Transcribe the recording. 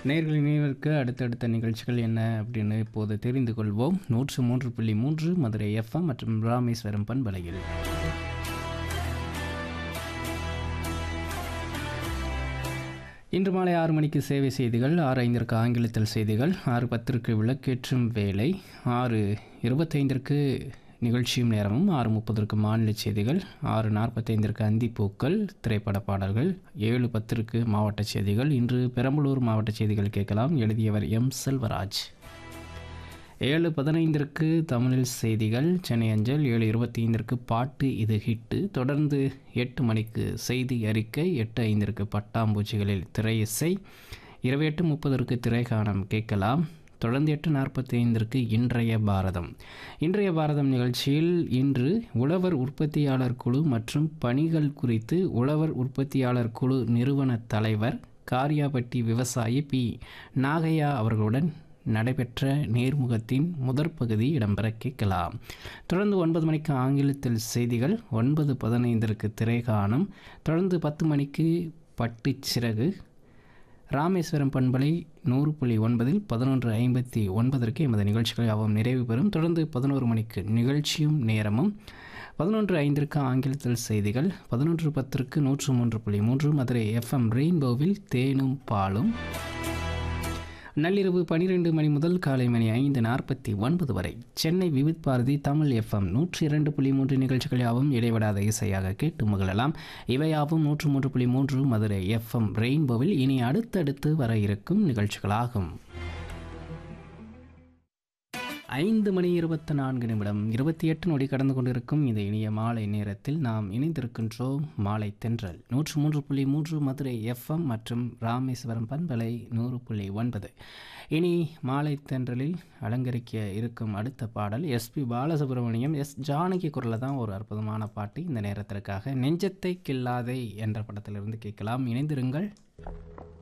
நேர்களின் நினைவிற்கு அடுத்தடுத்த நிகழ்ச்சிகள் என்ன அப்படின்னு இப்போது தெரிந்து கொள்வோம் நூற்று மூன்று புள்ளி மூன்று மதுரை எஃப்எம் மற்றும் ராமேஸ்வரம் பண்பலையில் இன்று மாலை ஆறு மணிக்கு சேவை செய்திகள் ஆறு ஐந்திற்கு ஆங்கிலத்தில் செய்திகள் ஆறு பத்திற்கு விளக்கேற்றும் வேலை ஆறு இருபத்தைந்திற்கு நிகழ்ச்சியும் நேரமும் ஆறு முப்பதற்கு மாநில செய்திகள் ஆறு நாற்பத்தைந்திற்கு அந்திப்பூக்கள் திரைப்பட பாடல்கள் ஏழு பத்திற்கு மாவட்ட செய்திகள் இன்று பெரம்பலூர் மாவட்ட செய்திகள் கேட்கலாம் எழுதியவர் எம் செல்வராஜ் ஏழு பதினைந்திற்கு தமிழில் செய்திகள் சென்னை அஞ்சல் ஏழு இருபத்தி ஐந்திற்கு பாட்டு இது ஹிட்டு தொடர்ந்து எட்டு மணிக்கு செய்தி அறிக்கை எட்டு ஐந்திற்கு பட்டாம்பூச்சிகளில் திரை இசை இருபத்தி எட்டு முப்பதற்கு திரைக்காணம் கேட்கலாம் தொடர்ந்து எட்டு நாற்பத்தி ஐந்திற்கு இன்றைய பாரதம் இன்றைய பாரதம் நிகழ்ச்சியில் இன்று உழவர் உற்பத்தியாளர் குழு மற்றும் பணிகள் குறித்து உழவர் உற்பத்தியாளர் குழு நிறுவன தலைவர் காரியாபட்டி விவசாயி பி நாகையா அவர்களுடன் நடைபெற்ற நேர்முகத்தின் முதற் பகுதி இடம்பெற கேட்கலாம் தொடர்ந்து ஒன்பது மணிக்கு ஆங்கிலத்தில் செய்திகள் ஒன்பது பதினைந்திற்கு திரைகாணம் தொடர்ந்து பத்து மணிக்கு பட்டுச் சிறகு ராமேஸ்வரம் பண்பலை நூறு புள்ளி ஒன்பதில் பதினொன்று ஐம்பத்தி ஒன்பதற்கு எமது நிகழ்ச்சிகள் யாவும் நிறைவு பெறும் தொடர்ந்து பதினோரு மணிக்கு நிகழ்ச்சியும் நேரமும் பதினொன்று ஐந்திற்கு ஆங்கிலத்தில் செய்திகள் பதினொன்று பத்திற்கு நூற்று மூன்று புள்ளி மூன்று மதுரை எஃப்எம் ரெயின்போவில் தேனும் பாலும் நள்ளிரவு பனிரெண்டு மணி முதல் காலை மணி ஐந்து நாற்பத்தி ஒன்பது வரை சென்னை விவித் பாரதி தமிழ் எஃப்எம் நூற்றி இரண்டு புள்ளி மூன்று நிகழ்ச்சிகள் யாவும் இடைவிடாத இசையாக கேட்டு மகிழலாம் இவையாவும் நூற்று மூன்று புள்ளி மூன்று மதுரை எஃப்எம் ரெயின்போவில் இனி அடுத்தடுத்து வர இருக்கும் நிகழ்ச்சிகளாகும் ஐந்து மணி இருபத்தி நான்கு நிமிடம் இருபத்தி எட்டு நொடி கடந்து கொண்டிருக்கும் இந்த இனிய மாலை நேரத்தில் நாம் இணைந்திருக்கின்றோம் மாலை தென்றல் நூற்று மூன்று புள்ளி மூன்று மதுரை எஃப்எம் மற்றும் ராமேஸ்வரம் பண்பலை நூறு புள்ளி ஒன்பது இனி மாலை தென்றலில் அலங்கரிக்க இருக்கும் அடுத்த பாடல் எஸ்பி பாலசுப்ரமணியம் எஸ் ஜானகி குரலில் தான் ஒரு அற்புதமான பாட்டு இந்த நேரத்திற்காக நெஞ்சத்தை கில்லாதே என்ற படத்திலிருந்து கேட்கலாம் இணைந்திருங்கள்